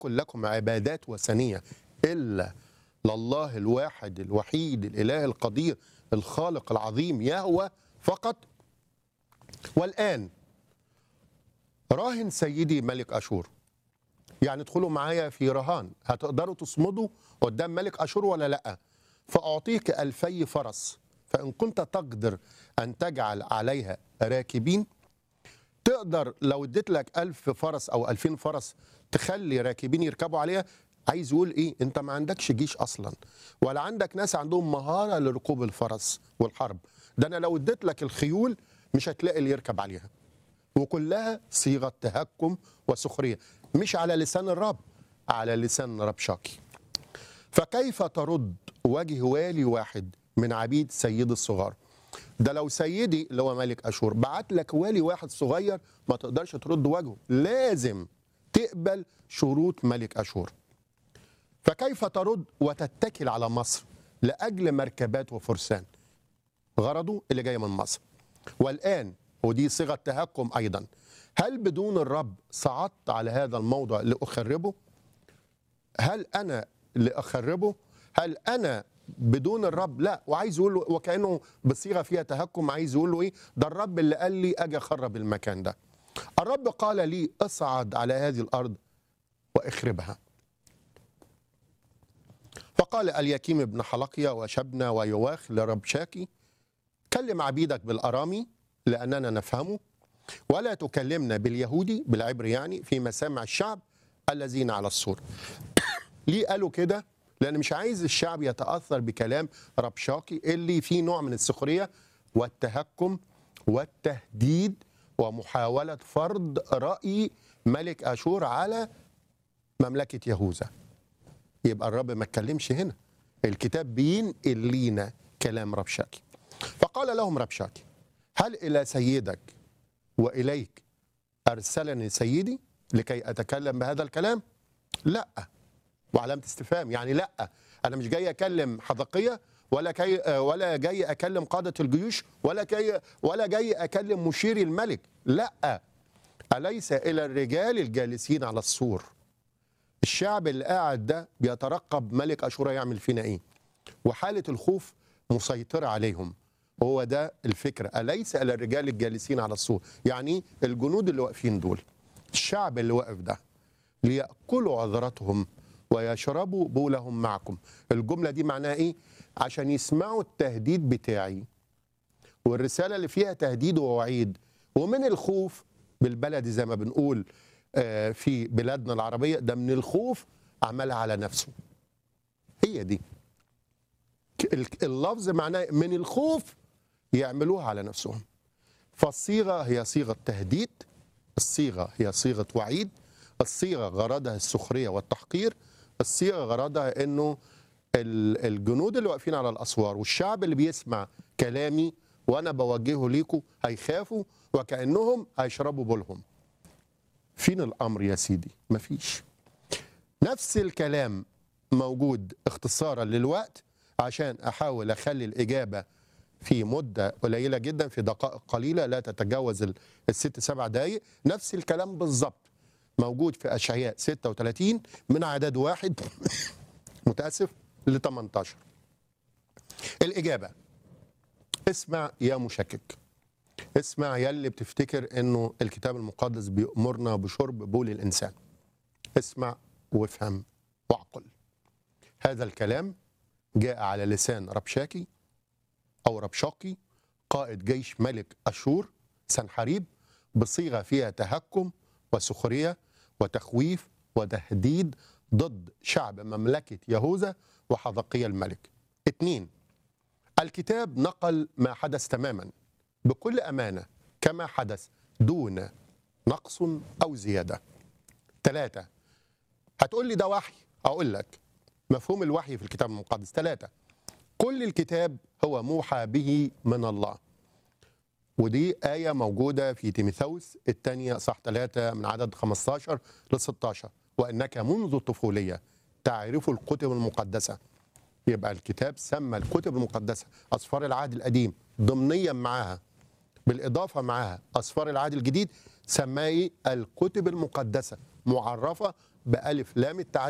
تكن لكم عبادات وثنيه الا لله الواحد الوحيد الاله القدير الخالق العظيم يهوى فقط والان راهن سيدي ملك اشور يعني ادخلوا معايا في رهان هتقدروا تصمدوا قدام ملك اشور ولا لا فاعطيك الفي فرس فان كنت تقدر ان تجعل عليها راكبين تقدر لو اديت لك ألف فرس او ألفين فرس تخلي راكبين يركبوا عليها عايز يقول ايه انت ما عندكش جيش اصلا ولا عندك ناس عندهم مهاره لركوب الفرس والحرب ده انا لو اديت لك الخيول مش هتلاقي اللي يركب عليها وكلها صيغه تهكم وسخريه مش على لسان الرب على لسان رب شاكي فكيف ترد وجه والي واحد من عبيد سيد الصغار ده لو سيدي اللي هو ملك اشور بعت لك والي واحد صغير ما تقدرش ترد وجهه لازم تقبل شروط ملك اشور فكيف ترد وتتكل على مصر لاجل مركبات وفرسان غرضه اللي جاي من مصر والان ودي صيغه تهكم ايضا هل بدون الرب صعدت على هذا الموضع لاخربه هل انا لاخربه هل انا بدون الرب لا وعايز يقول له وكانه بصيغه فيها تهكم عايز يقول له ايه ده الرب اللي قال لي اجي اخرب المكان ده الرب قال لي اصعد على هذه الارض واخربها فقال اليكيم بن حلقية وشبنا ويواخ لرب شاكي كلم عبيدك بالأرامي لأننا نفهمه ولا تكلمنا باليهودي بالعبري يعني في مسامع الشعب الذين على السور ليه قالوا كده لأن مش عايز الشعب يتأثر بكلام رب شاكي اللي فيه نوع من السخرية والتهكم والتهديد ومحاولة فرض رأي ملك أشور على مملكة يهوذا يبقى الرب ما اتكلمش هنا الكتاب بينقل لينا كلام ربشاكي فقال لهم ربشاكي هل إلى سيدك وإليك أرسلني سيدي لكي أتكلم بهذا الكلام لا وعلامة استفهام يعني لا أنا مش جاي أكلم حدقية ولا كي ولا جاي أكلم قادة الجيوش ولا كي ولا جاي أكلم مشير الملك لا أليس إلى الرجال الجالسين على السور الشعب اللي قاعد ده بيترقب ملك اشورا يعمل فينا ايه وحاله الخوف مسيطره عليهم هو ده الفكره اليس الى الرجال الجالسين على السور يعني الجنود اللي واقفين دول الشعب اللي واقف ده ليأكلوا عذرتهم ويشربوا بولهم معكم الجملة دي معناها ايه عشان يسمعوا التهديد بتاعي والرسالة اللي فيها تهديد ووعيد ومن الخوف بالبلدي زي ما بنقول آه، في بلادنا العربية ده من الخوف عملها على نفسه هي دي ك- اللفظ معناه من الخوف يعملوها على نفسهم فالصيغة هي صيغة تهديد الصيغة هي صيغة وعيد الصيغة غرضها السخرية والتحقير الصيغة غرضها انه ال- الجنود اللي واقفين على الاسوار والشعب اللي بيسمع كلامي وانا بوجهه ليكم هيخافوا وكانهم هيشربوا بولهم فين الامر يا سيدي مفيش نفس الكلام موجود اختصارا للوقت عشان احاول اخلي الاجابه في مده قليله جدا في دقائق قليله لا تتجاوز ال- الست سبع دقائق نفس الكلام بالظبط موجود في اشعياء 36 من عدد واحد متاسف ل 18 الاجابه اسمع يا مشكك اسمع يا اللي بتفتكر انه الكتاب المقدس بيأمرنا بشرب بول الانسان اسمع وافهم واعقل هذا الكلام جاء على لسان ربشاكي او ربشاقي قائد جيش ملك اشور سنحريب بصيغه فيها تهكم وسخريه وتخويف وتهديد ضد شعب مملكه يهوذا وحذقية الملك. اتنين الكتاب نقل ما حدث تماما بكل امانه كما حدث دون نقص او زياده. ثلاثه هتقول لي ده وحي اقول لك مفهوم الوحي في الكتاب المقدس ثلاثه كل الكتاب هو موحى به من الله ودي آية موجودة في تيميثاوس الثانية صح ثلاثة من عدد 15 ل 16 وإنك منذ الطفولية تعرف الكتب المقدسة يبقى الكتاب سمى الكتب المقدسة أسفار العهد القديم ضمنيا معاها بالإضافة معاها أسفار العهد الجديد سماه إيه؟ الكتب المقدسة معرفة بألف لام التعريف